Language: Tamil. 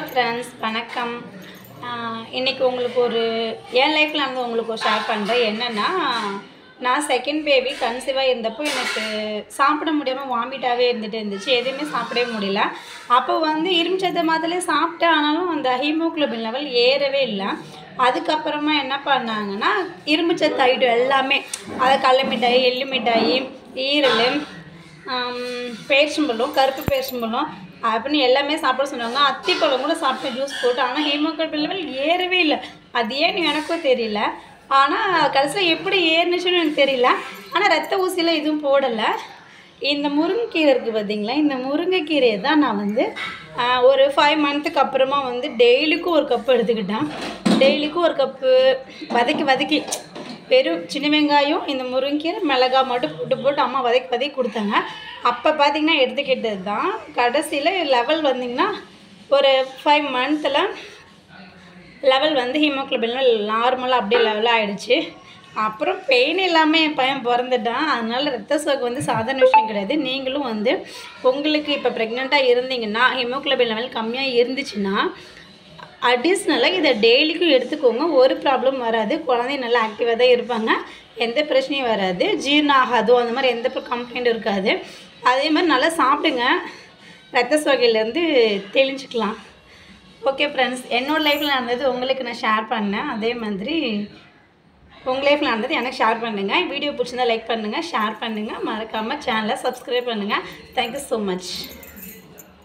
ஃப்ரெண்ட்ஸ் வணக்கம் ஆஹ் இன்னைக்கு உங்களுக்கு ஒரு என் லைஃப்பில் வந்து உங்களுக்கு ஒரு ஷேர் பண்ணுறேன் என்னென்னா நான் செகண்ட் பேபி கன்சீவாக இருந்தப்போ எனக்கு சாப்பிட முடியாமல் வாமிட்டாகவே இருந்துட்டு இருந்துச்சு எதுவுமே சாப்பிடவே முடியல அப்போ வந்து இரும்புச்சத்தை மாத்திரையே சாப்பிட்டேன் ஆனாலும் அந்த ஹீமோக்ளோபின் லெவல் ஏறவே இல்லை அதுக்கப்புறமா என்ன பண்ணாங்கன்னா இரும்புச்சத்து ஐட்டம் எல்லாமே அதை கடல மிட்டாய் எள்ளு மிட்டாய் ஈரல் பேரிச்சம்பழம் கருப்பு பேரிச்சம்பழம் அப்படின்னு எல்லாமே சாப்பிட சொன்னாங்க அத்திப்பழம் கூட சாப்பிட்டு ஜூஸ் போட்டு ஆனால் ஹீமோகுளோபின் லெவல் ஏறவே இல்லை அது ஏன்னு எனக்கும் தெரியல ஆனால் கடைசியில் எப்படி ஏறுனுச்சுன்னு எனக்கு தெரியல ஆனால் ரத்த ஊசியில் எதுவும் போடலை இந்த முருங்கைக்கீரை இருக்குது பார்த்தீங்களா இந்த முருங்கைக்கீரையை தான் நான் வந்து ஆஹ், ஒரு ஃபைவ் மந்த்துக்கு அப்புறமா வந்து டெய்லிக்கும் ஒரு கப் எடுத்துக்கிட்டேன் டெய்லிக்கும் ஒரு கப்பு வதக்கி வதக்கி வெறும் சின்ன வெங்காயம் இந்த முருங்கீரை மிளகாய் மட்டும் போட்டு போட்டு அம்மா வதக்கி வதக்கி கொடுத்தாங்க அப்போ பார்த்தீங்கன்னா எடுத்துக்கிட்டது தான் கடைசியில் லெவல் வந்தீங்கன்னா ஒரு ஃபைவ் மந்த்தில் லெவல் வந்து ஹீமோக்ளோபின் நார்மலாக அப்படியே லெவலாக ஆயிடுச்சு அப்புறம் பெயின் இல்லாமல் என் பையன் பிறந்துட்டான் அதனால ரத்த சோகை வந்து சாதாரண விஷயம் கிடையாது நீங்களும் வந்து உங்களுக்கு இப்போ ப்ரெக்னெண்ட்டாக இருந்தீங்கன்னா ஹீமோக்ளோபின் லெவல் கம்மியாக இருந்துச்சுன்னா அடிஷ்னலாக இதை டெய்லிக்கும் எடுத்துக்கோங்க ஒரு ப்ராப்ளம் வராது குழந்தை நல்லா ஆக்டிவாக தான் இருப்பாங்க எந்த பிரச்சனையும் வராது ஜீரணம் ஆகாதோ அந்த மாதிரி எந்த கம்ப்ளைண்ட்டும் இருக்காது அதே மாதிரி நல்லா சாப்பிடுங்க ரத்த சோகையிலேருந்து தெளிஞ்சுக்கலாம் ஓகே ஃப்ரெண்ட்ஸ் என்னோட லைஃப்பில் நடந்தது உங்களுக்கு நான் ஷேர் பண்ணேன் அதே மாதிரி உங்கள் லைஃப்பில் நடந்தது எனக்கு ஷேர் பண்ணுங்கள் வீடியோ பிடிச்சிருந்தா லைக் பண்ணுங்கள் ஷேர் பண்ணுங்கள் மறக்காமல் சேனலை சப்ஸ்கிரைப் பண்ணுங்கள் தேங்க்யூ ஸோ மச்